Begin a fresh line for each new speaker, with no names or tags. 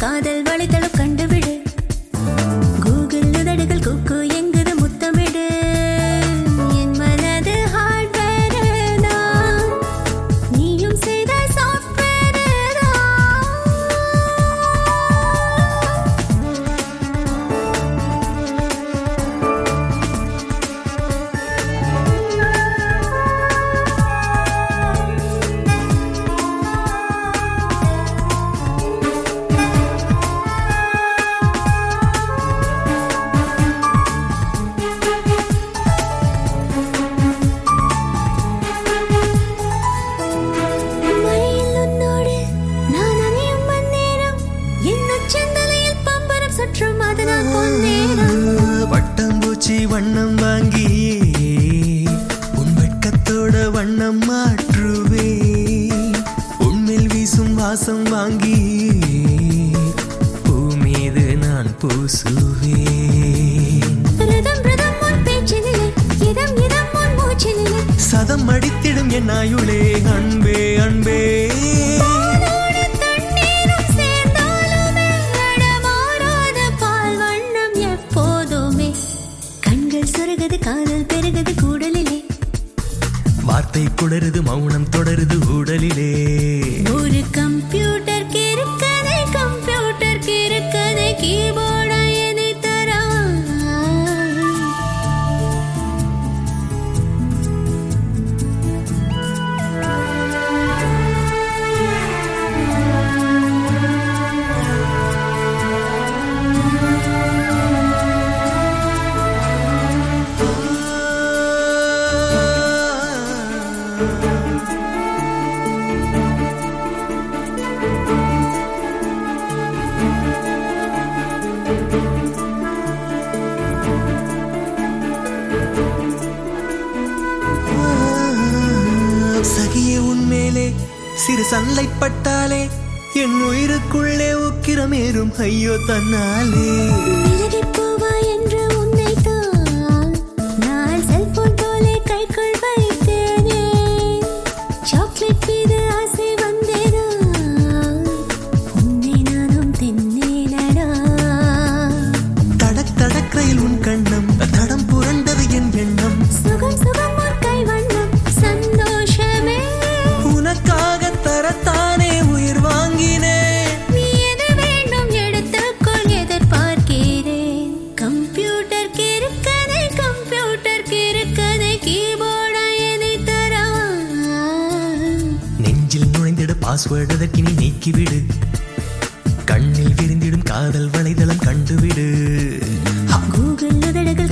காதல் வலைத்தளம் கண்டுவிடு கூகுள் உதடுகள் குக்கு எங்குது முத்தமிடு என் மனது ஹார்ட்வேர் தான் நீயும் செய்த சாஃப்ட்வேர் தான் மழையில் உன்னோடு நான் அணியும் மண்ணேரம் என் உச்சந்தலையில் பம்பரம் சுற்றும் அதுதான் பொன்னேரம்
வட்டம்பூச்சி வண்ணம் வாங்கி உன் வெட்கத்தோட வண்ணம் மாற்றுவே உன்மேல் வீசும் வாசம் வாங்கி பூ மீது நான் பூசுவேன்
பிரதம் பிரதம் உன் பேச்சினிலே இதம் இதம் உன் மூச்சினிலே
சதம் அடித்திடும் என் ஆயுளே அன்பே அன்பே
பாலோடு தண்ணீரும் சேர்ந்தாலுமே நடமாறாத பால் வண்ணம் எப்போதுமே கண்கள் சொருகுது காதல் பெருகுது கூடலிலே
வார்த்தை குளறுது மௌனம் தொடருது உடலிலே
ஒரு கம்ப்யூட்டர் கிறுக்கதை கம்ப்யூட்டர் கிறுக்கதை கீபோர்டா என்னை தரா
சகிய உன்மேலே சிறு சல்லை பட்டாலே என் உயிருக்குள்ளே உக்கிரமேறும் ஐயோ தன்னாலே
விலகிப் போவா என்று உன்னைத்தான் நான் செல்போன் போலே கைக்குள் வைத்தேனே. சாக்லேட் மீது ஆசை வந்தேனா? உன்னை நானும் தின்னேனடா.
தடக் தடக்கையில் உன் கண்ணம் தடம் புரண்டது என் எண்ணம்
சுகம் சுகம் உன் கைவண்ணம், சந்தோஷமே.
உனக்காக தரத்தானே உயிர் வாங்கினேன்
நீ எது வேண்டும் எடுத்துக்கொள், எதிர்பார்க்கிறேன். கம்ப்யூட்டர் கிறுக்கதை, கம்ப்யூட்டர் கிறுக்கதை, கீபோர்டா என்னை தரா
நெஞ்சில் நுழைந்திட பாஸ்வேர்டு அதற்கு நீ நீக்கிவிடு கண்ணில் விரிந்திடும் காதல் வலைதளம் கண்டுவிடு
கூகுள் உதடுகள்